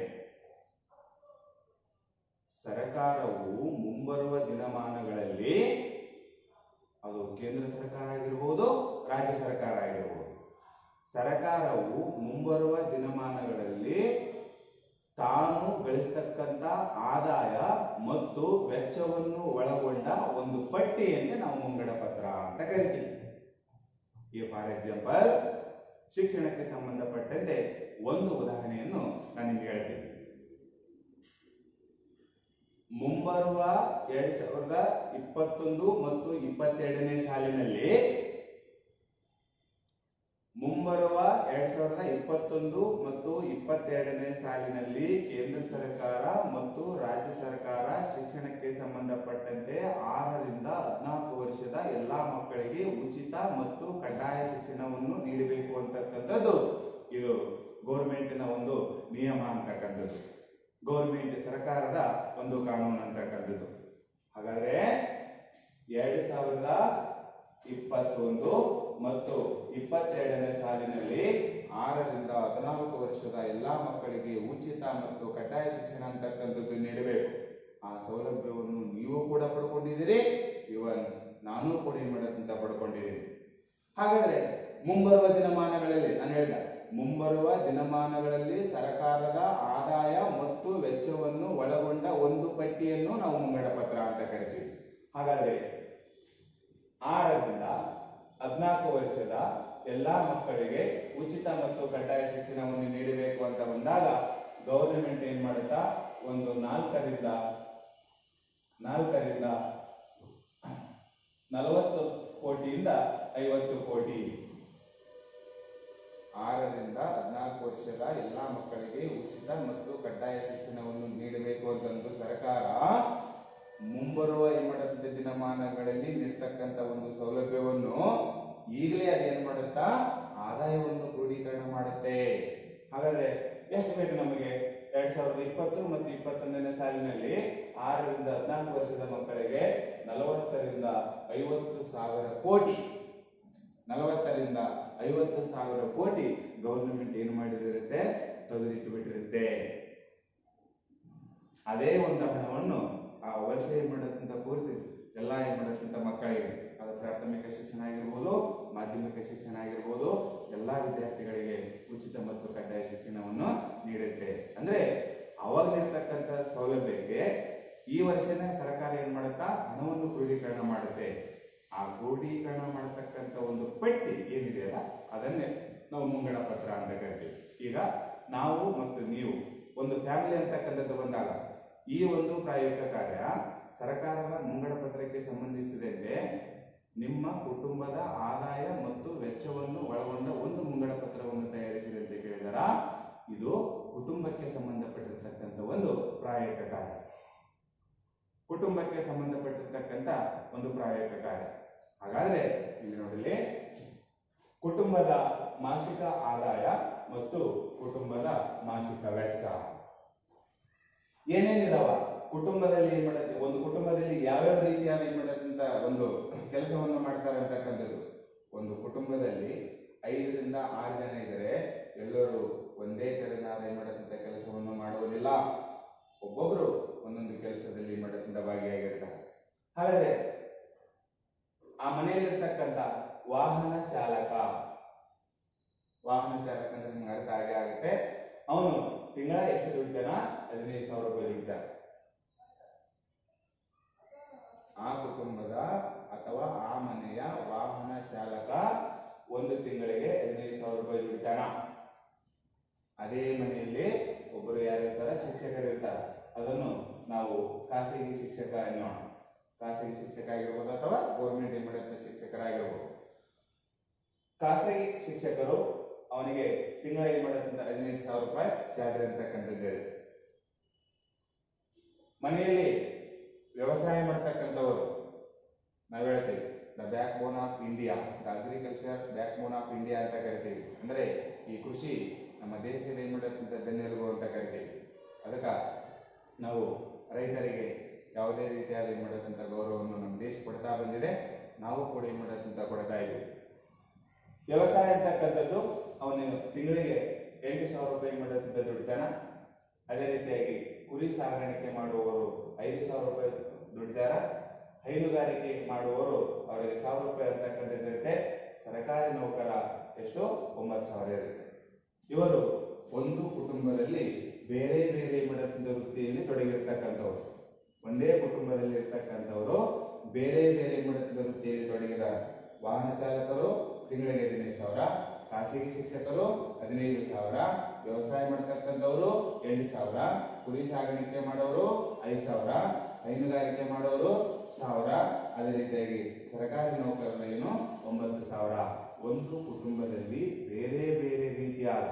ಸರ್ಕಾರವು ಮುಂಬರುವ ದಿನಮಾನಗಳಲ್ಲಿ ಅದು ಕೇಂದ್ರ ಸರ್ಕಾರ ಆಗಿರ್ಬೋದು ರಾಜ್ಯ ಸರ್ಕಾರ ಆಗಿರ್ಬೋದು ಸರ್ಕಾರವು ಮುಂಬರುವ ದಿನಮಾನಗಳಲ್ಲಿ ತಾನು ಗಳಿಸ್ತಕ್ಕಂತ ಆದಾಯ ಮತ್ತು ವೆಚ್ಚವನ್ನು ಒಳಗೊಂಡ ಒಂದು ಪಟ್ಟಿಯನ್ನೇ ನಾವು ಮುಂಗಡ ಪತ್ರ ಅಂತ ಕರಿತೀವಿ ಈ ಫಾರ್ ಎಕ್ಸಾಂಪಲ್ ಶಿಕ್ಷಣಕ್ಕೆ ಸಂಬಂಧಪಟ್ಟಂತೆ ಒಂದು ಉದಾಹರಣೆಯನ್ನು ನಾನು ನಿಮ್ಗೆ ಹೇಳ್ತೀನಿ ಮುಂಬರುವ ಎರಡ್ ಸಾವಿರದ ಇಪ್ಪತ್ತೊಂದು ಮತ್ತು ಇಪ್ಪತ್ತೆರಡನೇ ಸಾಲಿನಲ್ಲಿ ಮುಂಬರುವ ಎರಡ್ ಸಾವಿರದ ಇಪ್ಪತ್ತೊಂದು ಮತ್ತು ಇಪ್ಪತ್ತೆರಡನೇ ಸಾಲಿನಲ್ಲಿ ಕೇಂದ್ರ ಸರ್ಕಾರ ಮತ್ತು ರಾಜ್ಯ ಸರ್ಕಾರ ಶಿಕ್ಷಣಕ್ಕೆ ಸಂಬಂಧಪಟ್ಟಂತೆ ಆರರಿಂದ ಹದಿನಾಲ್ಕು ವರ್ಷದ ಎಲ್ಲಾ ಮಕ್ಕಳಿಗೆ ಉಚಿತ ಮತ್ತು ಕಡ್ಡಾಯ ಶಿಕ್ಷಣವನ್ನು ನೀಡಬೇಕು ಅಂತಕ್ಕಂಥದ್ದು ಇದು ಗೌರ್ಮೆಂಟಿನ ಒಂದು ನಿಯಮ ಅಂತಕ್ಕಂಥದ್ದು ಗೌರ್ಮೆಂಟ್ ಸರ್ಕಾರದ ಒಂದು ಕಾನೂನು ಅಂತಕ್ಕಂಥದ್ದು ಹಾಗಾದ್ರೆ ಎರಡು ಸಾವಿರದ ಇಪ್ಪತ್ತೊಂದು ಮತ್ತು ಇಪ್ಪತ್ತೆರಡನೇ ಸಾಲಿನಲ್ಲಿ ಆರರಿಂದ ಹದಿನಾಲ್ಕು ವರ್ಷದ ಎಲ್ಲಾ ಮಕ್ಕಳಿಗೆ ಉಚಿತ ಮತ್ತು ಕಡ್ಡಾಯ ಶಿಕ್ಷಣ ಅಂತಕ್ಕಂಥದ್ದು ನೀಡಬೇಕು ಆ ಸೌಲಭ್ಯವನ್ನು ನೀವು ಕೂಡ ಪಡ್ಕೊಂಡಿದ್ದೀರಿ ಇವನ್ ನಾನು ಕೂಡ ಏನ್ ಮಾಡೋದಂತ ಪಡ್ಕೊಂಡಿದ್ದೀನಿ ಹಾಗಾದ್ರೆ ಮುಂಬರುವ ದಿನಮಾನಗಳಲ್ಲಿ ನಾನು ಹೇಳಿದ ಮುಂಬರುವ ದಿನಮಾನಗಳಲ್ಲಿ ಸರ್ಕಾರದ ಆದಾಯ ಮತ್ತು ವೆಚ್ಚವನ್ನು ಒಳಗೊಂಡ ಒಂದು ಪಟ್ಟಿಯನ್ನು ನಾವು ಮುಂಗಡ ಪತ್ರ ಅಂತ ಕರಿತೀವಿ ಹಾಗಾದ್ರೆ ಆರರಿಂದ ಹದಿನಾಲ್ಕು ವರ್ಷದ ಎಲ್ಲಾ ಮಕ್ಕಳಿಗೆ ಉಚಿತ ಮತ್ತು ಕಡ್ಡಾಯ ಶಿಕ್ಷಣವನ್ನು ನೀಡಬೇಕು ಅಂತ ಬಂದಾಗ ಗವರ್ನಮೆಂಟ್ ಏನ್ ಮಾಡುತ್ತಾ ಒಂದು ನಾಲ್ಕರಿಂದ ನಾಲ್ಕರಿಂದ ನಲವತ್ತು ಕೋಟಿಯಿಂದ ಐವತ್ತು ಕೋಟಿ ಆರರಿಂದ ಹದಿನಾಲ್ಕು ವರ್ಷದ ಎಲ್ಲಾ ಮಕ್ಕಳಿಗೆ ಉಚಿತ ಮತ್ತು ಕಡ್ಡಾಯ ಶಿಕ್ಷಣವನ್ನು ನೀಡಬೇಕು ಅಂತಂದು ಸರ್ಕಾರ ಮುಂಬರುವ ಏನ್ ಮಾಡಂತ ದಿನಮಾನಗಳಲ್ಲಿ ನೀಡ್ತಕ್ಕಂತ ಒಂದು ಸೌಲಭ್ಯವನ್ನು ಈಗಲೇ ಅದೇನ್ ಮಾಡುತ್ತಾ ಆದಾಯವನ್ನು ಕ್ರೋಢೀಕರಣ ಮಾಡುತ್ತೆ ಹಾಗಾದ್ರೆ ಎಷ್ಟು ಬೇಕು ನಮಗೆ ಎರಡ್ ಸಾವಿರದ ಇಪ್ಪತ್ತು ಮತ್ತು ಇಪ್ಪತ್ತೊಂದನೇ ಸಾಲಿನಲ್ಲಿ ಆರರಿಂದ ಹದಿನಾಲ್ಕು ವರ್ಷದ ಮಕ್ಕಳಿಗೆ ನಲವತ್ತರಿಂದ ಐವತ್ತು ಸಾವಿರ ಕೋಟಿ ನಲವತ್ತರಿಂದ ಐವತ್ತು ಸಾವಿರ ಕೋಟಿ ಗವರ್ನಮೆಂಟ್ ಏನು ಮಾಡಿದಿರುತ್ತೆ ತೆಗೆದಿಟ್ಟು ಬಿಟ್ಟಿರುತ್ತೆ ಅದೇ ಒಂದು ಹಣವನ್ನು ಆ ವರ್ಷ ಏನ್ ಮಾಡಕ್ಕಂತ ಪೂರ್ತಿ ಎಲ್ಲ ಏನ್ ಮಾಡಕ್ಕಂತ ಮಕ್ಕಳಿಗೆ ಅದು ಪ್ರಾಥಮಿಕ ಶಿಕ್ಷಣ ಆಗಿರ್ಬೋದು ಮಾಧ್ಯಮಿಕ ಶಿಕ್ಷಣ ಆಗಿರ್ಬೋದು ಎಲ್ಲಾ ವಿದ್ಯಾರ್ಥಿಗಳಿಗೆ ಉಚಿತ ಮತ್ತು ಕಡ್ಡಾಯ ಶಿಕ್ಷಣವನ್ನು ನೀಡುತ್ತೆ ಅಂದ್ರೆ ಅವಾಗ ನೀಡ್ತಕ್ಕಂತ ಸೌಲಭ್ಯಕ್ಕೆ ಈ ವರ್ಷನೇ ಸರ್ಕಾರ ಏನ್ ಮಾಡುತ್ತಾ ಹಣವನ್ನು ಕ್ರೋಢೀಕರಣ ಮಾಡುತ್ತೆ ಆ ಕ್ರೋಢೀಕರಣ ಮಾಡತಕ್ಕಂತ ಒಂದು ಪಟ್ಟಿ ಏನಿದೆಯಲ್ಲ ಅದನ್ನೇ ನಾವು ಮುಂಗಡ ಪತ್ರ ಅಂತ ಕರಿತೀವಿ ಈಗ ನಾವು ಮತ್ತು ನೀವು ಒಂದು ಫ್ಯಾಮಿಲಿ ಅಂತಕ್ಕಂಥದ್ದು ಬಂದಾಗ ಈ ಒಂದು ಪ್ರಾಯೋಗಿಕ ಕಾರ್ಯ ಸರ್ಕಾರದ ಮುಂಗಡ ಪತ್ರಕ್ಕೆ ಸಂಬಂಧಿಸಿದಂತೆ ನಿಮ್ಮ ಕುಟುಂಬದ ಆದಾಯ ಮತ್ತು ವೆಚ್ಚವನ್ನು ಒಳಗೊಂಡ ಒಂದು ಮುಂಗಡ ಪತ್ರವನ್ನು ತಯಾರಿಸಿದೆ ಅಂತ ಕೇಳಿದಾರ ಇದು ಕುಟುಂಬಕ್ಕೆ ಸಂಬಂಧಪಟ್ಟಿರ್ತಕ್ಕಂಥ ಒಂದು ಪ್ರಾಯೋಗಿಕ ಕಾರ್ಯ ಕುಟುಂಬಕ್ಕೆ ಸಂಬಂಧಪಟ್ಟಿರ್ತಕ್ಕಂಥ ಒಂದು ಪ್ರಾಯೋಗಿಕ ಕಾರ್ಯ ಹಾಗಾದ್ರೆ ಇಲ್ಲಿ ನೋಡಲಿ ಕುಟುಂಬದ ಮಾಸಿಕ ಆದಾಯ ಮತ್ತು ಕುಟುಂಬದ ಮಾಸಿಕ ವೆಚ್ಚ ಏನೇನಿದಾವ ಕುಟುಂಬದಲ್ಲಿ ಏನ್ ಮಾಡತ್ತೆ ಒಂದು ಕುಟುಂಬದಲ್ಲಿ ಯಾವ್ಯಾವ ರೀತಿಯಾದ ಏನ್ ಮಾಡತ್ತಂತ ಒಂದು ಕೆಲಸವನ್ನು ಮಾಡ್ತಾರೆ ಅಂತಕ್ಕಂಥದ್ದು ಒಂದು ಕುಟುಂಬದಲ್ಲಿ ಐದರಿಂದ ಆರು ಜನ ಇದ್ರೆ ಎಲ್ಲರೂ ಒಂದೇ ತೆರನಾದ ಏನ್ ಮಾಡತ್ತಂತ ಕೆಲಸವನ್ನು ಮಾಡುವುದಿಲ್ಲ ಒಬ್ಬೊಬ್ರು ಒಂದೊಂದು ಕೆಲಸದಲ್ಲಿ ಏನ್ ಮಾಡತ್ತಂತ ಭಾಗಿಯಾಗಿರ್ತಾರೆ ಹಾಗಾದ್ರೆ ಆ ಮನೆಯಲ್ಲಿರ್ತಕ್ಕಂಥ ವಾಹನ ಚಾಲಕ ವಾಹನ ಚಾಲಕ ಅಂದ್ರೆ ನಿಮ್ಗೆ ಅರ್ಥ ಆಗೇ ಆಗುತ್ತೆ ಅವನು ತಿಂಗಳ ಎಷ್ಟು ದುಡಿತಾನ ಹದಿನೈದು ಸಾವಿರ ರೂಪಾಯಿ ದುಡಿತಾನೆ ಆ ಕುಟುಂಬದ ಅಥವಾ ಆ ಮನೆಯ ವಾಹನ ಚಾಲಕ ಒಂದು ತಿಂಗಳಿಗೆ ಹದಿನೈದು ಸಾವಿರ ರೂಪಾಯಿ ದುಡಿತಾನ ಅದೇ ಮನೆಯಲ್ಲಿ ಒಬ್ಬರು ಯಾರಿರ್ತಾರ ಶಿಕ್ಷಕರು ಇರ್ತಾರ ಅದನ್ನು ನಾವು ಖಾಸಗಿ ಶಿಕ್ಷಕ ಅನ್ನೋಣ ಖಾಸಗಿ ಶಿಕ್ಷಕ ಆಗಿರ್ಬೋದು ಅಥವಾ ಗೌರ್ಮೆಂಟ್ ಏನ್ ಮಾಡುತ್ತೆ ಶಿಕ್ಷಕರಾಗಿರ್ಬೋದು ಖಾಸಗಿ ಶಿಕ್ಷಕರು ಅವನಿಗೆ ತಿಂಗಳ ಏನ್ ಮಾಡುತ್ತೆ ಹದಿನೈದು ಸಾವಿರ ರೂಪಾಯಿ ಸ್ಯಾಲರಿ ಅಂತಕ್ಕಂಥದ್ದು ಇದೆ. ಮನೆಯಲ್ಲಿ ವ್ಯವಸಾಯ ಮಾಡ್ತಕ್ಕಂಥವರು ನಾವ್ ಹೇಳ್ತೀವಿ the backbone of India the agriculture backbone of India ಅಂತ ಕರಿತೀವಿ ಅಂದ್ರೆ ಈ ಕೃಷಿ ನಮ್ಮ ದೇಶದ ಏನ್ ಮಾಡತ್ತಂತ ಬೆನ್ನೆಲುಬು ಅಂತ ಕರಿತೀವಿ ಅದಕ್ಕ ನಾವು ರೈತರಿಗೆ ಯಾವುದೇ ರೀತಿಯಾದ ಏನ್ ಮಾಡತ್ತಂತ ಗೌರವವನ್ನು ನಮ್ಮ ದೇಶ ಕೊಡ್ತಾ ಬಂದಿದೆ ನಾವು ಕೂಡ ಏನ್ ಮಾಡತ್ತಂತ ಕೊಡ್ತಾ ಇದ್ದೀವಿ ವ್ಯವಸಾಯ ಅಂತಕ್ಕಂಥದ್ದು ಅವನು ತಿಂಗಳಿಗೆ ಎಂಟು ಸಾವಿರ ರೂಪಾಯಿ ಮಾಡತ್ತಂತ ದುಡಿತಾನ ಅದೇ ರೀತಿಯಾಗಿ ಕುರಿ ಸಾಗಾಣಿಕೆ ಮಾಡುವವರು ಐದು ಸಾವಿರ ರೂಪಾಯಿ ದುಡಿದಾರ ಹೈನುಗಾರಿಕೆ ಮಾಡುವವರು ಅವರಿಗೆ ಸಾವಿರ ರೂಪಾಯಿ ಅಂತಕ್ಕಂಥದ್ದು ಇರುತ್ತೆ ಸರ್ಕಾರಿ ನೌಕರ ಎಷ್ಟು ಒಂಬತ್ತು ಸಾವಿರ ಇರುತ್ತೆ ಇವರು ಒಂದು ಕುಟುಂಬದಲ್ಲಿ ಬೇರೆ ಬೇರೆ ಮಾಡತಕ್ಕಂಥ ವೃತ್ತಿಯಲ್ಲಿ ತೊಡಗಿರ್ತಕ್ಕಂಥವ್ರು ಒಂದೇ ಕುಟುಂಬದಲ್ಲಿ ಇರ್ತಕ್ಕಂಥವರು ಬೇರೆ ಬೇರೆ ಮಾಡತಕ್ಕಂಥ ವೃತ್ತಿಯಲ್ಲಿ ತೊಡಗಿದ ವಾಹನ ಚಾಲಕರು ತಿಂಗಳಿಗೆ ಹದಿನೈದು ಸಾವಿರ ಖಾಸಗಿ ಶಿಕ್ಷಕರು ಹದಿನೈದು ಸಾವಿರ ವ್ಯವಸಾಯ ಮಾಡ್ತಕ್ಕಂಥವ್ರು ಎಂಟು ಸಾವಿರ ಕುರಿ ಸಾಗಾಣಿಕೆ ಮಾಡೋರು ಐದು ಸಾವಿರ ಹೈನುಗಾರಿಕೆ ಮಾಡೋರು ಸಾವಿರ ಅದೇ ರೀತಿಯಾಗಿ ಸರ್ಕಾರಿ ನೌಕರರ ಏನು ಒಂಬತ್ತು ಸಾವಿರ ಒಂದು ಕುಟುಂಬದಲ್ಲಿ ಬೇರೆ ಬೇರೆ ರೀತಿಯಾದ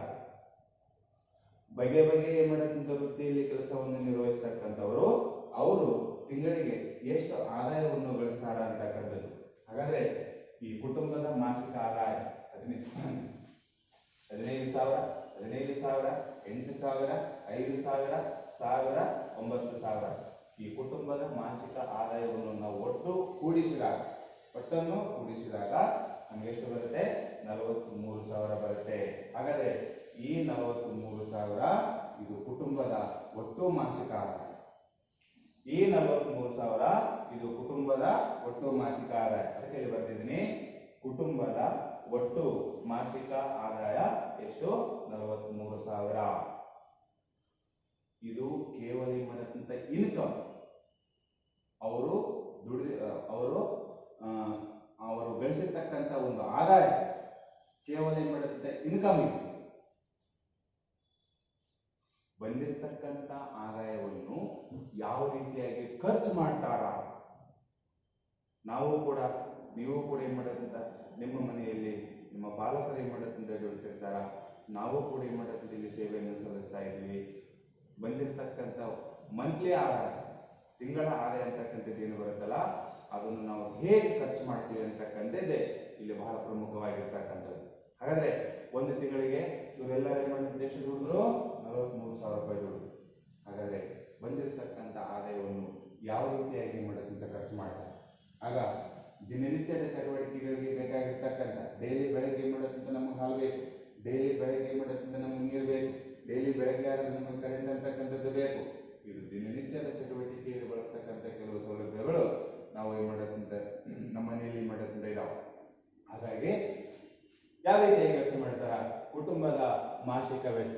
ಬಗೆ ಬಗೆಯ ಏನ್ ಮಾಡಕ್ಕಂತ ವೃತ್ತಿಯಲ್ಲಿ ಕೆಲಸವನ್ನು ನಿರ್ವಹಿಸ್ತಕ್ಕಂಥವರು ಅವರು ತಿಂಗಳಿಗೆ ಎಷ್ಟು ಆದಾಯವನ್ನು ಗಳಿಸ್ತಾರ ಅಂತಕ್ಕಂಥದ್ದು ಹಾಗಾದ್ರೆ ಈ ಕುಟುಂಬದ ಮಾಸಿಕ ಆದಾಯ ಹದಿನೈದು ಹದಿನೈದು ಸಾವಿರ ಹದಿನೈದು ಸಾವಿರ ಎಂಟು ಸಾವಿರ ಐದು ಸಾವಿರ ಸಾವಿರ ಒಂಬತ್ತು ಸಾವಿರ ಈ ಕುಟುಂಬದ ಮಾಸಿಕ ಆದಾಯವನ್ನು ನಾವು ಒಟ್ಟು ಕೂಡಿಸಿದಾಗ ಒಟ್ಟನ್ನು ಕೂಡಿಸಿದಾಗ ನಮ್ಗೆ ಎಷ್ಟು ಬರುತ್ತೆ ನಲವತ್ತ್ ಮೂರು ಸಾವಿರ ಬರುತ್ತೆ ಹಾಗಾದ್ರೆ ಈ ನಲವತ್ತ್ ಮೂರು ಸಾವಿರ ಇದು ಕುಟುಂಬದ ಒಟ್ಟು ಮಾಸಿಕ ಆದಾಯ ಈ ನಲವತ್ತ್ ಮೂರು ಸಾವಿರ ಇದು ಕುಟುಂಬದ ಒಟ್ಟು ಮಾಸಿಕ ಆದಾಯ ಅದಕ್ಕೆ ಇಲ್ಲಿ ಬರ್ತಿದ್ದೀನಿ ಕುಟುಂಬದ ಒಟ್ಟು ಮಾಸಿಕ ಆದಾಯ ಎಷ್ಟು ನಲವತ್ತ್ ಮೂರು ಸಾವಿರ ಇದು ಕೇವಲ ಏನ್ ಮಾಡಕ್ಕಂತ ಇನ್ಕಮ್ ಅವರು ದುಡಿದ ಅವರು ಆ, ಅವರು ಗಳಿಸಿರ್ತಕ್ಕಂಥ ಒಂದು ಆದಾಯ ಕೇವಲ ಏನ್ ಮಾಡುತ್ತೆ ಇನ್ಕಮ್ ಇದು ಬಂದಿರತಕ್ಕಂತ ಆದಾಯವನ್ನು ಯಾವ ರೀತಿಯಾಗಿ ಖರ್ಚು ಮಾಡ್ತಾರ ನಾವು ಕೂಡ ನೀವು ಕೂಡ ಏನ್ ಮಾಡೋದಂತ ನಿಮ್ಮ ಮನೆಯಲ್ಲಿ ನಿಮ್ಮ ಪಾಲಕರು ಏನ್ ಮಾಡೋದಂತ ಜೋಡಿಸಿರ್ತಾರ ನಾವು ಕೂಡ ಏನ್ ಮಾಡೋದಂತ ಇಲ್ಲಿ ಸೇವೆಯನ್ನು ಸಲ್ಲಿಸ್ತಾ ಇದ್ವಿ ಬಂದಿರತಕ್ಕಂತ ಮಂತ್ಲಿ ಆದಾಯ ತಿಂಗಳ ಆದಾಯ ಅಂತಕ್ಕಂಥದ್ದು ಏನು ಬರುತ್ತಲ್ಲ ಅದನ್ನು ನಾವು ಹೇಗೆ ಖರ್ಚು ಮಾಡ್ತೀವಿ ಅಂತಕ್ಕಂಥದ್ದೇ ಇಲ್ಲಿ ಬಹಳ ಪ್ರಮುಖವಾಗಿರ್ತಕ್ಕಂಥದ್ದು ಹಾಗಾದ್ರೆ ಒಂದು ತಿಂಗಳಿಗೆ ಇವರೆಲ್ಲರೂ ಏನ್ ಮಾಡಿದ್ರು ಎಷ್ಟು ದುಡಿದ್ರು ನಲವತ್ಮೂರು ಸಾವಿರ ರೂಪಾಯಿ ದುಡಿದ್ರು ಹಾಗಾದ್ರೆ ಬಂದಿರತಕ್ಕಂಥ ಆದಾಯವನ್ನು ಯಾವ ರೀತಿಯಾಗಿ ಏನ್ ಮಾಡೋದಂತ ಖರ್ಚು ಮಾಡ್ತಾರೆ ಆಗ ದಿನನಿತ್ಯದ ಚಟುವಟಿಕೆಗಳಿಗೆ ಬೇಕಾಗಿರ್ತಕ್ಕಂಥ ಡೈಲಿ ಬೆಳಗ್ಗೆ ಏನ್ ಮಾಡೋದಂತ ನಮಗೆ ಹಾಲು ಬೇಕು ಡೈಲಿ ಬೆಳಗ್ಗೆ ಏನ್ ಮಾಡೋದಂತ ನಮಗೆ ನೀರು ಬೇಕು ಡೈಲಿ ಬೆಳಗ್ಗೆ ಆದ್ರೆ ನಮಗೆ ಕರೆಂಟ್ ಅಂತಕ್ಕಂಥದ್ದು ಬೇಕು ಇದು ದಿನನಿತ್ಯದ ಚಟುವಟಿಕೆಯಲ್ಲಿ ಬಳಸ್ತಕ್ಕಂಥ ಕೆಲವು ಸೌಲಭ್ಯಗಳು ನಾವು ಏನ್ ಮಾಡೋದಂತ ನಮ್ಮ ಮನೆಯಲ್ಲಿ ಏನ್ ಮಾಡೋದಂತ ಇದಾವೆ ಹಾಗಾಗಿ ಯಾವ ರೀತಿಯಾಗಿ ವೆಚ್ಚ ಮಾಡ್ತಾರ ಕುಟುಂಬದ ಮಾಸಿಕ ವೆಚ್ಚ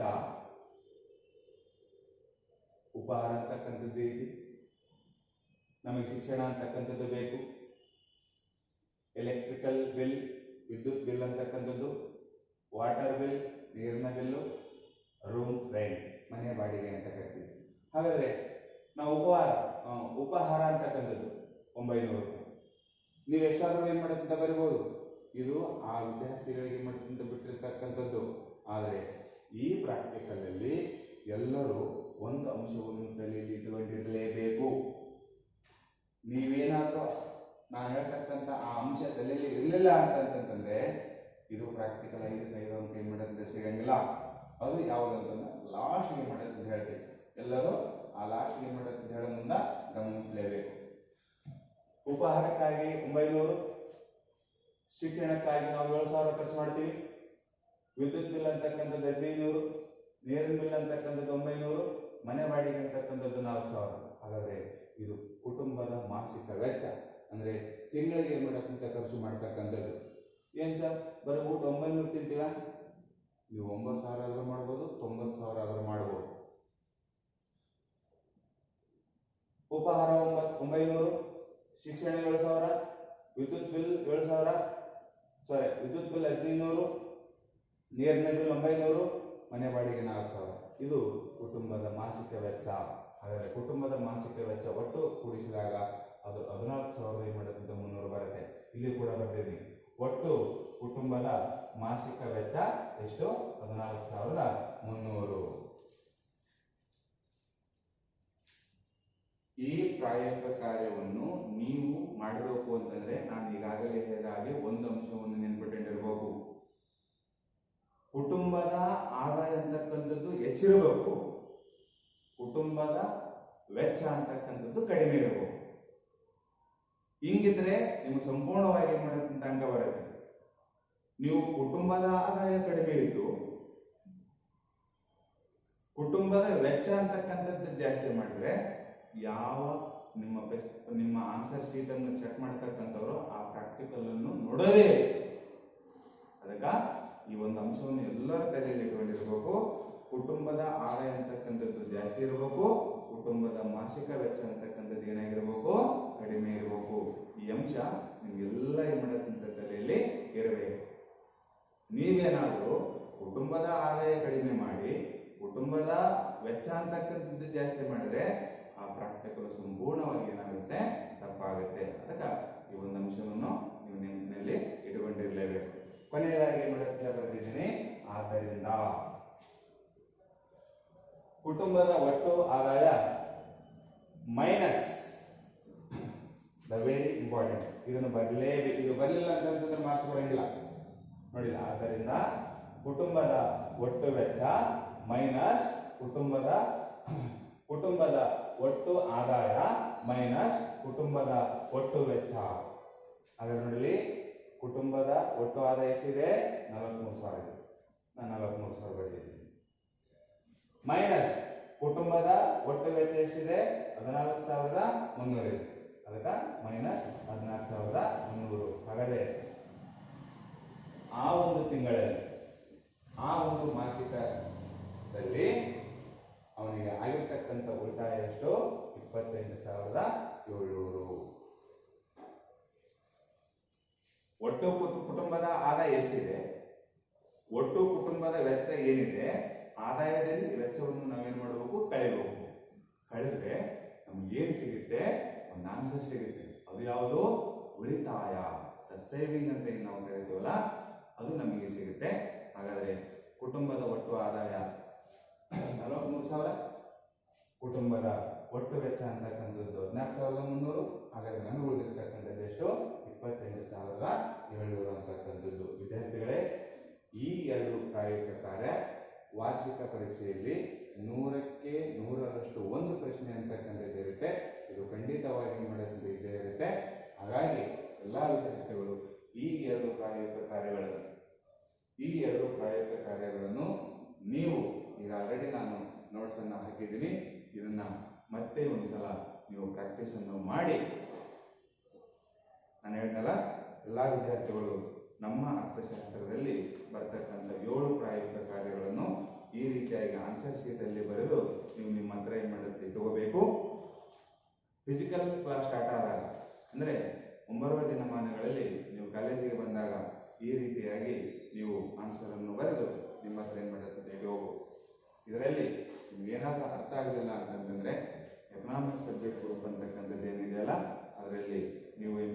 ಉಪಹಾರ ಅಂತಕ್ಕಂಥದ್ದು ಇದೆ ನಮಗೆ ಶಿಕ್ಷಣ ಅಂತಕ್ಕಂಥದ್ದು ಬೇಕು ಎಲೆಕ್ಟ್ರಿಕಲ್ ಬಿಲ್ ವಿದ್ಯುತ್ ಬಿಲ್ ಅಂತಕ್ಕಂಥದ್ದು ವಾಟರ್ ಬಿಲ್ ನೀರಿನ ಬಿಲ್ಲು ರೂಮ್ ರೆಂಟ್ ಮನೆ ಬಾಡಿಗೆ ಅಂತ ಕರಿತೀವಿ ಹಾಗಾದ್ರೆ ನಾವು ಉಪಹಾರ ಆ, ಉಪಹಾರ ಅಂತಕ್ಕಂಥದ್ದು ಒಂಬೈನೂರು ರೂಪಾಯಿ ನೀವು ಎಷ್ಟಾದ್ರೂ ಏನ್ ಮಾಡುತ್ತಂತ ಬರಿಬಹುದು ಇದು ಆ ವಿದ್ಯಾರ್ಥಿಗಳಿಗೆ ಮಾಡುತ್ತಂತ ಬಿಟ್ಟಿರ್ತಕ್ಕಂಥದ್ದು ಆದರೆ ಈ ಪ್ರಾಕ್ಟಿಕಲ್ ಅಲ್ಲಿ ಎಲ್ಲರೂ ಒಂದು ಅಂಶವನ್ನು ತಲೆಯಲ್ಲಿ ಇಟ್ಟುಕೊಂಡಿರಲೇಬೇಕು ನೀವೇನಾದ್ರೂ ನಾನು ಹೇಳ್ತಕ್ಕಂಥ ಆ ಅಂಶ ತಲೆಯಲ್ಲಿ ಇರಲಿಲ್ಲ ಅಂತಂತಂದ್ರೆ ಇದು ಪ್ರಾಕ್ಟಿಕಲ್ ಐದಕ್ಕೆ ಐದು ಅಂಕ ಏನ್ ಮಾಡೋದಂತ ಸಿಗಂಗಿಲ್ಲ ಅದು ಯಾವುದಂತಂದ್ರೆ ಲಾಸ್ಟ್ ಏನ್ ಮಾಡೋದಂತ ಹೇಳ್ತೀವಿ ಎಲ್ಲರೂ ಆ ಲಾಸ್ಟ್ ಏನ್ ಮಾಡೋದಂತ ಹೇಳೋ ಮುಂದ ಗಮನಿಸಲೇಬೇಕು ಉಪಹಾರಕ್ಕಾಗಿ ಒಂಬೈನೂರು ಶಿಕ್ಷಣಕ್ಕಾಗಿ ನಾವು ಏಳು ಸಾವಿರ ಖರ್ಚು ಮಾಡ್ತೀವಿ ವಿದ್ಯುತ್ ಬಿಲ್ ಅಂತಕ್ಕಂಥದ್ದು ಹದಿನೈನೂರು ನೀರಿನ ಬಿಲ್ ಅಂತಕ್ಕಂಥದ್ದು ಒಂಬೈನೂರು ಮನೆ ಬಾಡಿಗೆ ಅಂತಕ್ಕಂಥದ್ದು ನಾಲ್ಕು ಸಾವಿರ ಹಾಗಾದ್ರೆ ಇದು ಕುಟುಂಬದ ಮಾಸಿಕ ವೆಚ್ಚ ಅಂದ್ರೆ ತಿಂಗಳಿಗೆ ಏನ್ ಮಾಡಕ್ಕಂತ ಖರ್ಚು ಮಾಡ್ತಕ್ಕಂಥದ್ದು ಏನ್ ಸರ್ ಬರೀ ಊಟ ಒಂಬೈನೂರು ತಿಂತೀವ ನೀವು ಒಂಬತ್ತು ಸಾವಿರ ಆದ್ರೂ ಮಾಡ್ಬೋದು ತೊಂಬತ್ತು ಸಾವಿರ ಆದ್ರೂ ಮಾಡ್ಬೋದು ಉಪಹಾರ ಒಂಬತ್ತು ಒಂಬೈನೂರು ಶಿಕ್ಷಣ ಏಳು ಸಾವಿರ ವಿದ್ಯುತ್ ಬಿಲ್ ಏಳು ಸಾವಿರ ಸಾರಿ ವಿದ್ಯುತ್ ಬಿಲ್ ಹದಿನೈನೂರು ನೀರಿನ ಬಿಲ್ ಒಂಬೈನೂರು ಮನೆ ಬಾಡಿಗೆ ನಾಲ್ಕು ಸಾವಿರ ಇದು ಕುಟುಂಬದ ಮಾಸಿಕ ವೆಚ್ಚ ಹಾಗಾದ್ರೆ ಕುಟುಂಬದ ಮಾಸಿಕ ವೆಚ್ಚ ಒಟ್ಟು ಕೂಡಿಸಿದಾಗ ಅದು ಹದಿನಾಲ್ಕು ಸಾವಿರದ ಏನ್ ಮಾಡೋದಂತ ಮುನ್ನೂರು ಬರುತ್ತೆ ಇಲ್ಲಿ ಕೂಡ ಬರ್ತೀನಿ ಒಟ್ಟು ಕುಟುಂಬದ ಮಾಸಿಕ ವೆಚ್ಚ ಎಷ್ಟು ಹದಿನಾಲ್ಕು ಸಾವಿರದ ಮುನ್ನೂರು ಈ ಪ್ರಾಯೋಗಿಕ ಕಾರ್ಯವನ್ನು ನೀವು ಮಾಡಬೇಕು ಅಂತಂದ್ರೆ ನಾನು ಈಗಾಗಲೇ ಹೇಳಿದ ಹಾಗೆ ಒಂದು ಅಂಶವನ್ನು ನೆನ್ಪಿಟ್ಟಿರಬೇಕು ಕುಟುಂಬದ ಆದಾಯ ಅಂತಕ್ಕಂಥದ್ದು ಹೆಚ್ಚಿರಬೇಕು ಕುಟುಂಬದ ವೆಚ್ಚ ಅಂತಕ್ಕಂಥದ್ದು ಕಡಿಮೆ ಇರಬೇಕು ಹಿಂಗಿದ್ರೆ ನಿಮ್ಗೆ ಸಂಪೂರ್ಣವಾಗಿ ಏನ್ ಮಾಡೋದಂತ ಅಂಕ ಬರುತ್ತೆ ನೀವು ಕುಟುಂಬದ ಆದಾಯ ಕಡಿಮೆ ಇದ್ದು ಕುಟುಂಬದ ವೆಚ್ಚ ಅಂತಕ್ಕಂಥದ್ದು ಜಾಸ್ತಿ ಮಾಡಿದ್ರೆ ಯಾವ ನಿಮ್ಮ ಬೆಸ್ಟ್ ನಿಮ್ಮ ಆನ್ಸರ್ ಶೀಟ್ ಅನ್ನು ಚೆಕ್ ಮಾಡ್ತಕ್ಕಂಥವ್ರು ಆ ಪ್ರಾಕ್ಟಿಕಲ್ ಅನ್ನು ನೋಡೋದೇ ಇಲ್ಲ. ಅದಕ್ಕ ಈ ಒಂದು ಅಂಶವನ್ನು ಎಲ್ಲರ ತಲೆಯಲ್ಲಿ ಇಟ್ಕೊಂಡಿರ್ಬೇಕು ಕುಟುಂಬದ ಆದಾಯ ಅಂತಕ್ಕಂಥದ್ದು ಜಾಸ್ತಿ ಇರಬೇಕು ಕುಟುಂಬದ ಮಾಸಿಕ ವೆಚ್ಚ ಅಂತಕ್ಕಂಥದ್ದು ಏನಾಗಿರ್ಬೇಕು ಕಡಿಮೆ ಇರಬೇಕು ಈ ಅಂಶ ನಿಮ್ಗೆಲ್ಲ ಏನ್ ಮಾಡೋದಂತ ತಲೆಯಲ್ಲಿ ಇರಬೇಕು ನೀವೇನಾದ್ರೂ ಕುಟುಂಬದ ಆದಾಯ ಕಡಿಮೆ ಮಾಡಿ ಕುಟುಂಬದ ವೆಚ್ಚ ಅಂತಕ್ಕಂಥದ್ದು ಜಾಸ್ತಿ ಮಾಡಿದ್ರೆ ಆ ಪ್ರಾಕ್ಟಿಕಲ್ ಸಂಪೂರ್ಣವಾಗಿ ಏನಾಗುತ್ತೆ ತಪ್ಪಾಗುತ್ತೆ ಅದಕ್ಕೆ ಈ ಒಂದು ಅಂಶವನ್ನು ನೀವು ನೆನಪಿನಲ್ಲಿ ಇಟ್ಟುಕೊಂಡಿರಲೇಬೇಕು ಕೊನೆಯದಾಗಿ ಏನ್ ಮಾಡುತ್ತೆ ಬರೆದಿದ್ದೀನಿ ಆದ್ದರಿಂದ ಕುಟುಂಬದ ಒಟ್ಟು ಆದಾಯ ಮೈನಸ್ ದ ವೆರಿ ಇಂಪಾರ್ಟೆಂಟ್ ಇದನ್ನು ಬರಲೇಬೇಕು ಇದು ಬರಲಿಲ್ಲ ಅಂತಂದ್ರೆ ಮಾರ್ಕ್ಸ್ ಕೊಡಂಗಿಲ್ಲ ನೋಡಿಲ್ಲ ಆದ್ದರಿಂದ ಕುಟುಂಬದ ಒಟ್ಟು ವೆಚ್ಚ ಮೈನಸ್ ಕುಟುಂಬದ ಕುಟುಂಬದ ಒಟ್ಟು ಆದಾಯ ಮೈನಸ್ ಕುಟುಂಬದ ಒಟ್ಟು ವೆಚ್ಚ ಹಾಗಾದ್ರೆ ನೋಡಲಿ ಕುಟುಂಬದ ಒಟ್ಟು ಆದಾಯ ಎಷ್ಟಿದೆ ನಲವತ್ಮೂರು ಸಾವಿರ ಇದೆ ನಾನು ನಲವತ್ಮೂರು ಸಾವಿರ ಬರೆದಿದ್ದೀನಿ ಮೈನಸ್ ಕುಟುಂಬದ ಒಟ್ಟು ವೆಚ್ಚ ಎಷ್ಟಿದೆ ಹದಿನಾಲ್ಕು ಸಾವಿರದ ಮುನ್ನೂರು ಇದೆ ಅದಕ್ಕೆ ಮೈನಸ್ ಹದಿನಾಲ್ಕು ಸಾವಿರದ ಮುನ್ನೂರು ಹಾಗಾದ್ರೆ ಆ ಒಂದು ತಿಂಗಳಲ್ಲಿ ಆ ಒಂದು ಮಾಸಿಕದಲ್ಲಿ ಅವನಿಗೆ ಆಗಿರ್ತಕ್ಕಂಥ ಉಳಿತಾಯ ಎಷ್ಟು ಇಪ್ಪತ್ತೆಂಟು ಸಾವಿರದ ಏಳ್ನೂರು ಒಟ್ಟು ಕುಟು- ಕುಟುಂಬದ ಆದಾಯ ಎಷ್ಟಿದೆ ಒಟ್ಟು ಕುಟುಂಬದ ವೆಚ್ಚ ಏನಿದೆ ಆದಾಯದಲ್ಲಿ ವೆಚ್ಚವನ್ನು ನಾವೇನ್ ಮಾಡಬೇಕು ಕಳಿಬೇಕು ಕಳೆದ್ರೆ ನಮ್ಗೆ ಏನು ಸಿಗುತ್ತೆ ಒಂದು ಆನ್ಸರ್ ಸಿಗುತ್ತೆ ಅದು ಯಾವುದು ಉಳಿತಾಯ ದ ಸೇವಿಂಗ್ ಅಂತ ಏನ್ ನಾವು ಕರಿತೀವಲ್ಲ ಅದು ನಮಗೆ ಸಿಗುತ್ತೆ ಹಾಗಾದ್ರೆ ಕುಟುಂಬದ ಒಟ್ಟು ಆದಾಯ ನಲವತ್ಮೂರು ಸಾವಿರ ಕುಟುಂಬದ ಒಟ್ಟು ವೆಚ್ಚ ಅಂತಕ್ಕಂಥದ್ದು ಹದಿನಾಲ್ಕು ಸಾವಿರದ ಮುನ್ನೂರು ಹಾಗಾದ್ರೆ ನನಗೆ ಉಳಿದಿರ್ತಕ್ಕಂಥದ್ದು ಎಷ್ಟು ಇಪ್ಪತ್ತೆಂಟು ಸಾವಿರದ ಏಳ್ನೂರು ಅಂತಕ್ಕಂಥದ್ದು ವಿದ್ಯಾರ್ಥಿಗಳೇ ಈ ಎರಡು ಪ್ರಾಯೋಗಿಕ ಕಾರ್ಯ ವಾರ್ಷಿಕ ಪರೀಕ್ಷೆಯಲ್ಲಿ ನೂರಕ್ಕೆ ನೂರರಷ್ಟು ಒಂದು ಪ್ರಶ್ನೆ ಅಂತಕ್ಕಂಥದ್ದು ಇರುತ್ತೆ ಇದು ಖಂಡಿತವಾಗಿ ಮಾಡೋದ್ರಿಂದ ಇದ್ದೇ ಇರುತ್ತೆ ಹಾಗಾಗಿ ಎಲ್ಲ ವಿದ್ಯಾರ್ಥಿಗಳು ಈ ಎರಡು ಪ್ರಾಯೋಗಿಕ ಕಾರ್ಯಗಳನ್ನು ಈ ಎರಡು ಪ್ರಾಯೋಗಿಕ ಕಾರ್ಯಗಳನ್ನು ನೀವು ಈಗ ಆಲ್ರೆಡಿ ನಾನು ನೋಟ್ಸ್ ಅನ್ನ ಹಾಕಿದ್ದೀನಿ ಇದನ್ನ ಮತ್ತೆ ಒಂದ್ಸಲ ನೀವು ಪ್ರಾಕ್ಟೀಸ್ ಅನ್ನು ಮಾಡಿ ನಾನು ಹೇಳಿದ್ನಲ್ಲ ಎಲ್ಲ ವಿದ್ಯಾರ್ಥಿಗಳು ನಮ್ಮ ಅರ್ಥಶಾಸ್ತ್ರದಲ್ಲಿ ಬರ್ತಕ್ಕಂಥ ಏಳು ಪ್ರಾಯೋಗಿಕ ಕಾರ್ಯಗಳನ್ನು ಈ ರೀತಿಯಾಗಿ ಆನ್ಸರ್ ಶೀಟ್ ಅಲ್ಲಿ ಬರೆದು ನೀವು ನಿಮ್ಮ ಹತ್ರ ಏನ್ ಮಾಡುತ್ತೆ ತಗೋಬೇಕು ಫಿಸಿಕಲ್ ಕ್ಲಾಸ್ ಸ್ಟಾರ್ಟ್ ಆದಾಗ ಅಂದ್ರೆ ಮುಂಬರುವ ದಿನಮಾನಗಳಲ್ಲಿ ನೀವು ಕಾಲೇಜಿಗೆ ಬಂದಾಗ ಈ ರೀತಿಯಾಗಿ ನೀವು ಆನ್ಸರ್ ಅನ್ನು ಬರೆದು ನಿಮ್ಮ ಹತ್ರ ಏನ್ ಮಾಡುತ್ತೆ ಇಟ್ಕೋಬೇಕು ಇದರಲ್ಲಿ ನಿಮ್ಗೆ ಏನಾದ್ರೂ ಅರ್ಥ ಆಗಲಿಲ್ಲ ಅಂತಂದ್ರೆ ಎಕನಾಮಿಕ್ ಸಬ್ಜೆಕ್ಟ್ ಗ್ರೂಪ್ ಅಂತಕ್ಕಂಥದ್ದು ಏನಿದೆಯಲ್ಲ ಅದರಲ್ಲಿ ನೀವು ಏನ್